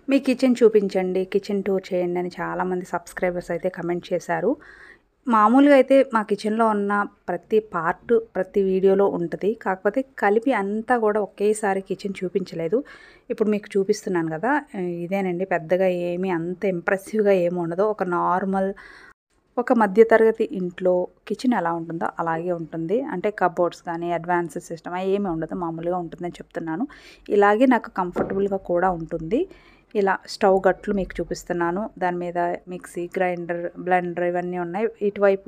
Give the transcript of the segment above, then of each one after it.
మీ kitchen చూపించండి kitchen tour చేయండి అని చాలామంది సబ్స్క్రైబర్స్ అయితే కమెంట్ చేశారు మామూలుగా అయితే మా కిచెన్లో ఉన్న ప్రతి పార్ట్ ప్రతి వీడియోలో ఉంటుంది కాకపోతే కలిపి అంతా కూడా ఒకేసారి కిచెన్ చూపించలేదు ఇప్పుడు మీకు చూపిస్తున్నాను కదా ఇదేనండి పెద్దగా ఏమీ అంత ఇంప్రెసివ్గా ఏమి ఉండదు ఒక నార్మల్ ఒక మధ్యతరగతి ఇంట్లో కిచెన్ ఎలా ఉంటుందో అలాగే ఉంటుంది అంటే కబోర్డ్స్ కానీ అడ్వాన్స్ సిస్టమ్ ఏమీ ఉండదు మామూలుగా ఉంటుందని చెప్తున్నాను ఇలాగే నాకు కంఫర్టబుల్గా కూడా ఉంటుంది ఇలా స్టవ్ గట్లు మీకు చూపిస్తున్నాను దాని మీద మిక్సీ గ్రైండర్ బ్లెండర్ ఇవన్నీ ఉన్నాయి ఇటువైపు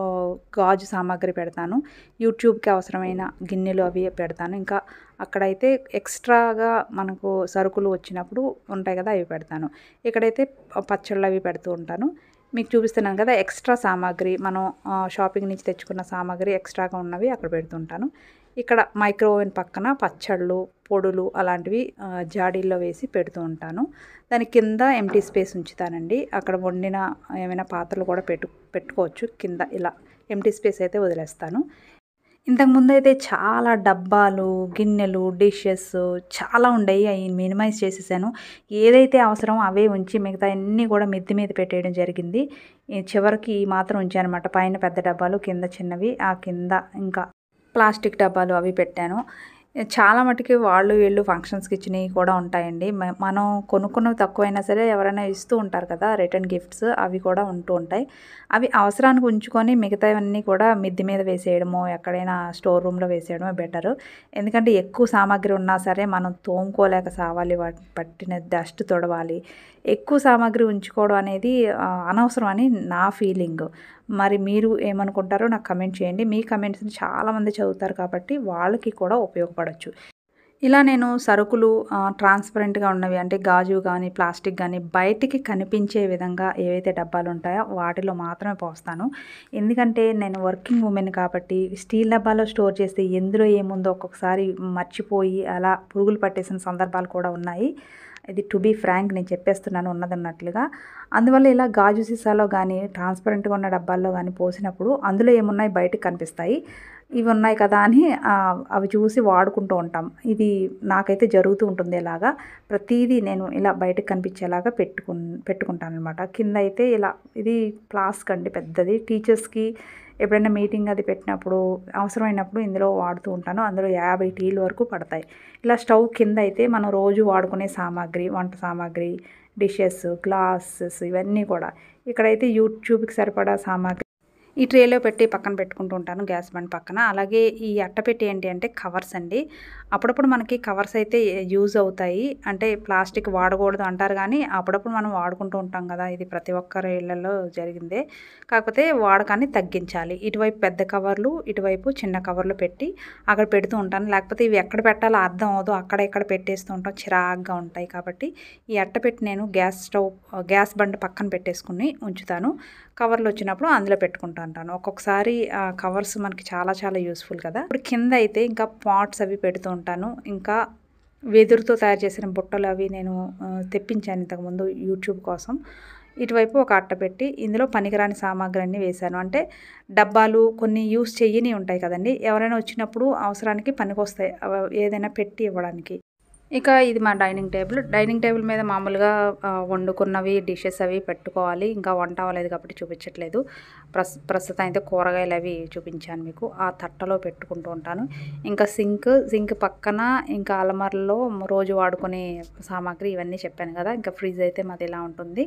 గాజు సామాగ్రి పెడతాను యూట్యూబ్కి అవసరమైన గిన్నెలు అవి పెడతాను ఇంకా అక్కడైతే ఎక్స్ట్రాగా మనకు సరుకులు వచ్చినప్పుడు ఉంటాయి కదా అవి పెడతాను ఇక్కడైతే పచ్చళ్ళు అవి పెడుతూ ఉంటాను మీకు చూపిస్తున్నాను కదా ఎక్స్ట్రా సామాగ్రి మనం షాపింగ్ నుంచి తెచ్చుకున్న సామాగ్రి ఎక్స్ట్రాగా ఉన్నవి అక్కడ పెడుతుంటాను ఇక్కడ మైక్రోవేవ్ పక్కన పచ్చళ్ళు పొడులు అలాంటివి జాడీల్లో వేసి పెడుతూ ఉంటాను దాని కింద ఎంటీ స్పేస్ ఉంచుతానండి అక్కడ వండిన ఏమైనా పాత్రలు కూడా పెట్టు పెట్టుకోవచ్చు కింద ఇలా ఎంటీ స్పేస్ అయితే వదిలేస్తాను ఇంతకుముందు అయితే చాలా డబ్బాలు గిన్నెలు డిషెస్ చాలా ఉండేవి అవి మినిమైజ్ చేసేసాను ఏదైతే అవసరం అవే ఉంచి మిగతా అన్నీ కూడా మిద్ది మీద పెట్టేయడం జరిగింది చివరికి ఈ మాత్రం ఉంచానమాట పైన పెద్ద డబ్బాలు కింద చిన్నవి ఆ కింద ఇంకా ప్లాస్టిక్ డబ్బాలు అవి పెట్టాను చాలా మటుకి వాళ్ళు వీళ్ళు ఫంక్షన్స్కి ఇచ్చినవి కూడా ఉంటాయండి మనం కొనుక్కున్నవి తక్కువైనా సరే ఎవరైనా ఇస్తూ ఉంటారు కదా రిటర్న్ గిఫ్ట్స్ అవి కూడా ఉంటూ ఉంటాయి అవి అవసరానికి ఉంచుకొని మిగతావన్నీ కూడా మిద్ది మీద వేసేయడమో ఎక్కడైనా స్టోర్ రూమ్లో వేసేయడమో బెటర్ ఎందుకంటే ఎక్కువ సామాగ్రి ఉన్నా సరే మనం తోముకోలేక సావాలి వాటి పట్టిన డస్ట్ తొడవాలి ఎక్కువ సామాగ్రి ఉంచుకోవడం అనేది అనవసరం అని నా ఫీలింగ్ మరి మీరు ఏమనుకుంటారో నాకు కమెంట్ చేయండి మీ కమెంట్స్ని చాలామంది చదువుతారు కాబట్టి వాళ్ళకి కూడా ఉపయోగపడవచ్చు ఇలా నేను సరుకులు ట్రాన్స్పరెంట్గా ఉన్నవి అంటే గాజు కానీ ప్లాస్టిక్ కానీ బయటికి కనిపించే విధంగా ఏవైతే డబ్బాలు ఉంటాయో వాటిలో మాత్రమే పోస్తాను ఎందుకంటే నేను వర్కింగ్ ఉమెన్ కాబట్టి స్టీల్ డబ్బాలో స్టోర్ చేస్తే ఎందులో ఏముందో ఒక్కొక్కసారి మర్చిపోయి అలా పురుగులు పట్టేసిన సందర్భాలు కూడా ఉన్నాయి ఇది టు బీ ఫ్రాంక్ నేను చెప్పేస్తున్నాను ఉన్నదన్నట్లుగా అందువల్ల ఇలా గాజు సీసాలో కానీ ట్రాన్స్పరెంట్గా ఉన్న డబ్బాల్లో కానీ పోసినప్పుడు అందులో ఏమున్నాయి బయటకు కనిపిస్తాయి ఇవి ఉన్నాయి కదా అని అవి చూసి వాడుకుంటూ ఉంటాం ఇది నాకైతే జరుగుతూ ఉంటుంది ఇలాగా ప్రతిదీ నేను ఇలా బయటకు కనిపించేలాగా పెట్టుకు పెట్టుకుంటాను అనమాట కింద అయితే ఇలా ఇది ఫ్లాస్క్ అండి పెద్దది టీచర్స్కి ఎప్పుడైనా మీటింగ్ అది పెట్టినప్పుడు అవసరమైనప్పుడు ఇందులో వాడుతూ ఉంటాను అందులో యాభై టీలు వరకు పడతాయి ఇలా స్టవ్ కింద అయితే మనం రోజు వాడుకునే సామాగ్రి వంట సామాగ్రి డిషెస్ గ్లాసెస్ ఇవన్నీ కూడా ఇక్కడైతే యూట్యూబ్కి సరిపడా సామాగ్రి ఈ ట్రేలో పెట్టి పక్కన పెట్టుకుంటూ ఉంటాను గ్యాస్ బండ్ పక్కన అలాగే ఈ అట్టపెట్టి ఏంటి అంటే కవర్స్ అండి అప్పుడప్పుడు మనకి కవర్స్ అయితే యూజ్ అవుతాయి అంటే ప్లాస్టిక్ వాడకూడదు అంటారు కానీ అప్పుడప్పుడు మనం వాడుకుంటూ ఉంటాం కదా ఇది ప్రతి ఒక్కరి ఇళ్లలో జరిగిందే కాకపోతే వాడకాన్ని తగ్గించాలి ఇటువైపు పెద్ద కవర్లు ఇటువైపు చిన్న కవర్లు పెట్టి అక్కడ పెడుతూ ఉంటాను లేకపోతే ఇవి ఎక్కడ పెట్టాలో అర్థం అవ్వదు అక్కడ ఎక్కడ పెట్టేస్తూ ఉంటాం చిరాగ్గా ఉంటాయి కాబట్టి ఈ అట్టపెట్టి నేను గ్యాస్ స్టవ్ గ్యాస్ బండ్ పక్కన పెట్టేసుకుని ఉంచుతాను కవర్లు వచ్చినప్పుడు అందులో పెట్టుకుంటూ ఉంటాను ఒక్కొక్కసారి కవర్స్ మనకి చాలా చాలా యూస్ఫుల్ కదా ఇప్పుడు కింద అయితే ఇంకా పాట్స్ అవి పెడుతూ ఉంటాను ఇంకా వెదురుతో తయారు చేసిన బుట్టలు అవి నేను తెప్పించాను ఇంతకుముందు యూట్యూబ్ కోసం ఇటువైపు ఒక అట్ట పెట్టి ఇందులో పనికిరాని సామాగ్రి అన్నీ వేశాను అంటే డబ్బాలు కొన్ని యూస్ చెయ్యని ఉంటాయి కదండి ఎవరైనా వచ్చినప్పుడు అవసరానికి పనికొస్తాయి ఏదైనా పెట్టి ఇవ్వడానికి ఇక ఇది మా డైనింగ్ టేబుల్ డైనింగ్ టేబుల్ మీద మామూలుగా వండుకున్నవి డిషెస్ అవి పెట్టుకోవాలి ఇంకా వంట అవ్వలేదు కాబట్టి చూపించట్లేదు ప్రస్ ప్రస్తుతం అయితే కూరగాయలు అవి చూపించాను మీకు ఆ తట్టలో పెట్టుకుంటూ ఉంటాను ఇంకా సింక్ సింక్ పక్కన ఇంకా అలమరలో రోజు వాడుకునే సామాగ్రి ఇవన్నీ చెప్పాను కదా ఇంకా ఫ్రిడ్జ్ అయితే మాది ఇలా ఉంటుంది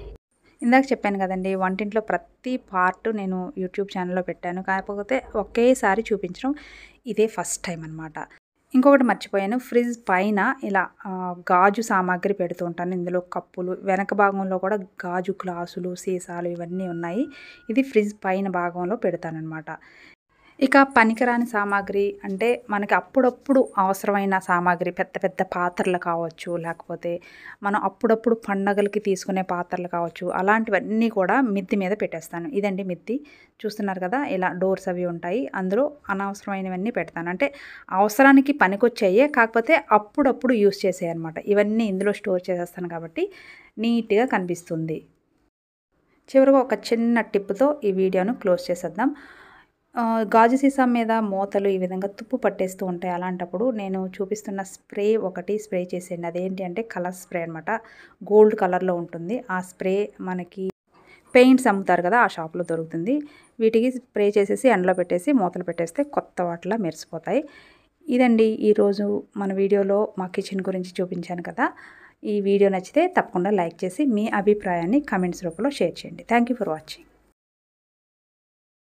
ఇందాక చెప్పాను కదండి వంటింట్లో ప్రతి పార్ట్ నేను యూట్యూబ్ ఛానల్లో పెట్టాను కాకపోతే ఒకేసారి చూపించడం ఇదే ఫస్ట్ టైం అనమాట ఇంకొకటి మర్చిపోయాను ఫ్రిడ్జ్ పైన ఇలా గాజు సామాగ్రి పెడుతూ ఉంటాను ఇందులో కప్పులు వెనక భాగంలో కూడా గాజు గ్లాసులు సీసాలు ఇవన్నీ ఉన్నాయి ఇది ఫ్రిడ్జ్ పైన భాగంలో పెడతానమాట ఇక పనికిరాని సామాగ్రి అంటే మనకి అప్పుడప్పుడు అవసరమైన సామాగ్రి పెద్ద పెద్ద పాత్రలు కావచ్చు లేకపోతే మనం అప్పుడప్పుడు పండగలకి తీసుకునే పాత్రలు కావచ్చు అలాంటివన్నీ కూడా మిద్ది మీద పెట్టేస్తాను ఇదండి మిద్ది చూస్తున్నారు కదా ఇలా డోర్స్ అవి ఉంటాయి అందులో అనవసరమైనవన్నీ పెడతాను అంటే అవసరానికి పనికొచ్చాయే కాకపోతే అప్పుడప్పుడు యూస్ చేసాయి అనమాట ఇవన్నీ ఇందులో స్టోర్ చేసేస్తాను కాబట్టి నీట్గా కనిపిస్తుంది చివరిగా ఒక చిన్న టిప్తో ఈ వీడియోను క్లోజ్ చేసేద్దాం ఆ, గాజు సీసా మీద మూతలు ఈ విధంగా తుప్పు పట్టేస్తూ ఉంటాయి అలాంటప్పుడు నేను చూపిస్తున్న స్ప్రే ఒకటి స్ప్రే చేసేయండి అదేంటి అంటే కలర్ స్ప్రే అనమాట గోల్డ్ కలర్లో ఉంటుంది ఆ స్ప్రే మనకి పెయింట్స్ అమ్ముతారు కదా ఆ షాప్లో దొరుకుతుంది వీటికి స్ప్రే చేసేసి ఎండలో పెట్టేసి మూతలు పెట్టేస్తే కొత్త వాటిలా మెరిసిపోతాయి ఇదండి ఈరోజు మన వీడియోలో మా కిచెన్ గురించి చూపించాను కదా ఈ వీడియో నచ్చితే తప్పకుండా లైక్ చేసి మీ అభిప్రాయాన్ని కమెంట్స్ రూపంలో షేర్ చేయండి థ్యాంక్ యూ ఫర్ వాచింగ్